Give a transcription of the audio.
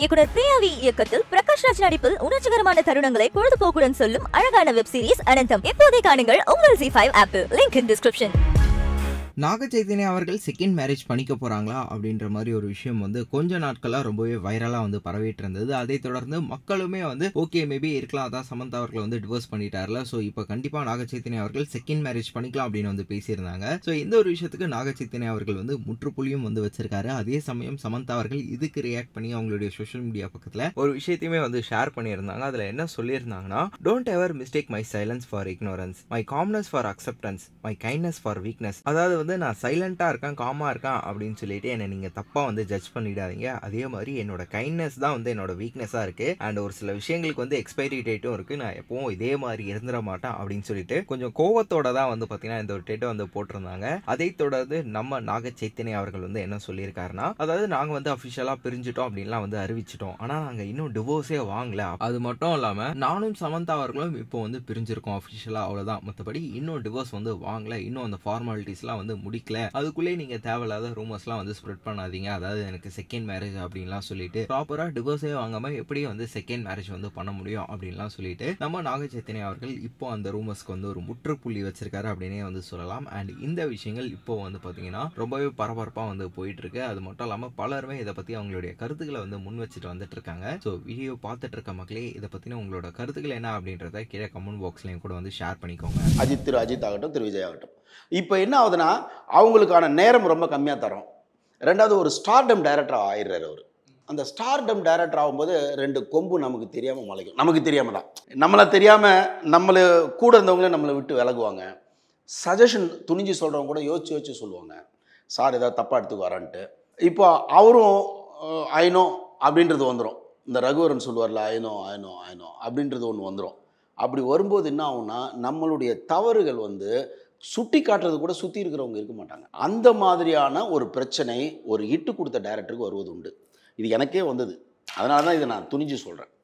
இயக்குனர் பிரியாவி இயக்கத்தில் பிரகாஷ் ராஜ் நடிப்பில் உணர்ச்சிகரமான தருணங்களை பொழுதுபோக்குடன் சொல்லும் அழகான வெப் சீரிஸ் அனந்தம் இப்போதே காணுங்கள் உங்கள் ஜி ஃபைவ் ஆப்பில் link in description Naga Chaitanya அவர்கள் செகண்ட் மேரேஜ் பண்ணிக்க போறாங்களா அப்படின்ற மாதிரி ஒரு விஷயம் வந்து கொஞ்ச நாட்களாக ரொம்பவே வைரலாக வந்து பரவிட்டு இருந்தது அதை தொடர்ந்து மக்களுமே வந்து ஓகே மேபி இருக்கலாம் அதான் சமந்தா அவர்கள் வந்து டிவோர்ஸ் பண்ணிட்டார்ல ஸோ இப்போ கண்டிப்பாக நாக சைத்தன்யா அவர்கள் செகண்ட் மேரேஜ் பண்ணிக்கலாம் அப்படின்னு வந்து பேசியிருந்தாங்க ஸோ இந்த ஒரு விஷயத்துக்கு நாக சைத்தன்யா அவர்கள் வந்து முற்றுப்புள்ளியும் வந்து வச்சிருக்காரு அதே சமயம் சமந்தா அவர்கள் இதுக்கு ரியாக்ட் பண்ணி அவங்களுடைய சோஷியல் மீடியா பக்கத்தில் ஒரு விஷயத்தையுமே வந்து ஷேர் பண்ணியிருந்தாங்க அதில் என்ன சொல்லியிருந்தாங்கன்னா don't ever mistake my silence for ignorance my calmness for acceptance my kindness for weakness அதாவது வந்து நான் சைலண்ட்டாக இருக்கேன் காமாக இருக்கேன் அப்படின்னு சொல்லிட்டு என்னை நீங்கள் தப்பாக வந்து ஜட்ஜ் பண்ணிடாதீங்க அதே மாதிரி என்னோட கைண்ட்னஸ் தான் வந்து என்னோட வீக்னஸாக இருக்குது அண்ட் ஒரு சில விஷயங்களுக்கு வந்து எக்ஸ்பைரி டேட்டும் இருக்குது நான் எப்பவும் இதே மாதிரி இருந்துட மாட்டேன் அப்படின்னு சொல்லிட்டு கொஞ்சம் கோவத்தோட தான் வந்து பார்த்தீங்கன்னா இந்த ஒரு டேட்டை வந்து போட்டிருந்தாங்க அதை தொடர்ந்து நம்ம நாக சைத்தன்யா அவர்கள் வந்து என்ன சொல்லியிருக்காருன்னா அதாவது நாங்கள் வந்து அஃபிஷியலாக பிரிஞ்சிட்டோம் அப்படின்லாம் வந்து அறிவிச்சிட்டோம் ஆனால் நாங்கள் இன்னும் டிவோர்ஸே வாங்கல அது மட்டும் இல்லாமல் நானும் சமந்தா அவர்களும் இப்போ வந்து பிரிஞ்சிருக்கோம் அஃபிஷியலாக அவ்வளோதான் மற்றபடி இன்னும் டிவோர்ஸ் வந்து வாங்கல இன்னும் அந்த ஃபார்மாலிட்டிஸ்லாம் வந்து முடிக்கல அதுக்குள்ளே நீங்கள் தேவையில்லாத ரூமர்ஸ்லாம் வந்து ஸ்ப்ரெட் பண்ணாதீங்க அதாவது எனக்கு செகண்ட் மேரேஜ் அப்படின்லாம் சொல்லிட்டு ப்ராப்பராக டிவோர்ஸே வாங்காமல் எப்படி வந்து செகண்ட் மேரேஜ் வந்து பண்ண முடியும் அப்படின்லாம் சொல்லிட்டு நம்ம நாக சைத்தன்யா அவர்கள் இப்போ அந்த ரூமர்ஸ்க்கு வந்து ஒரு முற்றுப்புள்ளி வச்சிருக்காரு அப்படின்னே வந்து சொல்லலாம் அண்ட் இந்த விஷயங்கள் இப்போ வந்து பார்த்தீங்கன்னா ரொம்பவே பரபரப்பாக வந்து போயிட்டு இருக்கு அது மட்டும் இல்லாமல் பலருமே இதை பற்றி அவங்களுடைய கருத்துக்களை வந்து முன் வச்சுட்டு வந்துட்டு இருக்காங்க ஸோ வீடியோ பார்த்துட்டு இருக்க மக்களே இதை பற்றின உங்களோட கருத்துக்கள் என்ன அப்படின்றத கீழே கமெண்ட் பாக்ஸ்லையும் கூட வந்து ஷேர் பண்ணிக்கோங்க அஜித் திரு அஜித் ஆகட்டும் திரு விஜய் ஆகட்டும் இப்போ என்ன ஆகுதுன்னா அவங்களுக்கான நேரம் ரொம்ப கம்மியாக தரோம் ரெண்டாவது ஒரு ஸ்டார்டம் டைரக்டர் ஆயிடுறாரு அவர் அந்த ஸ்டார்டம் டைரக்டர் ஆகும்போது ரெண்டு கொம்பு நமக்கு தெரியாமல் முளைக்கும் நமக்கு தெரியாமல் தான் நம்மளை தெரியாமல் நம்மளை கூட இருந்தவங்களே நம்மளை விட்டு விலகுவாங்க சஜஷன் துணிஞ்சு சொல்கிறவங்க கூட யோசிச்சு யோசிச்சு சொல்லுவாங்க சார் ஏதாவது தப்பாக எடுத்துக்கு வரான்ட்டு இப்போ அவரும் ஐனோ அப்படின்றது வந்துடும் இந்த ரகுவரன் சொல்லுவார்ல ஐனோ ஐனோ ஐனோ அப்படின்றது ஒன்று வந்துடும் அப்படி வரும்போது என்ன ஆகும்னா நம்மளுடைய தவறுகள் வந்து சுட்டி காட்டுறது கூட சுற்றி இருக்கிறவங்க இருக்க மாட்டாங்க அந்த மாதிரியான ஒரு பிரச்சனை ஒரு ஹிட்டு கொடுத்த டைரக்டருக்கு வருவது உண்டு இது எனக்கே வந்தது அதனால தான் இதை நான் துணிஞ்சு சொல்கிறேன்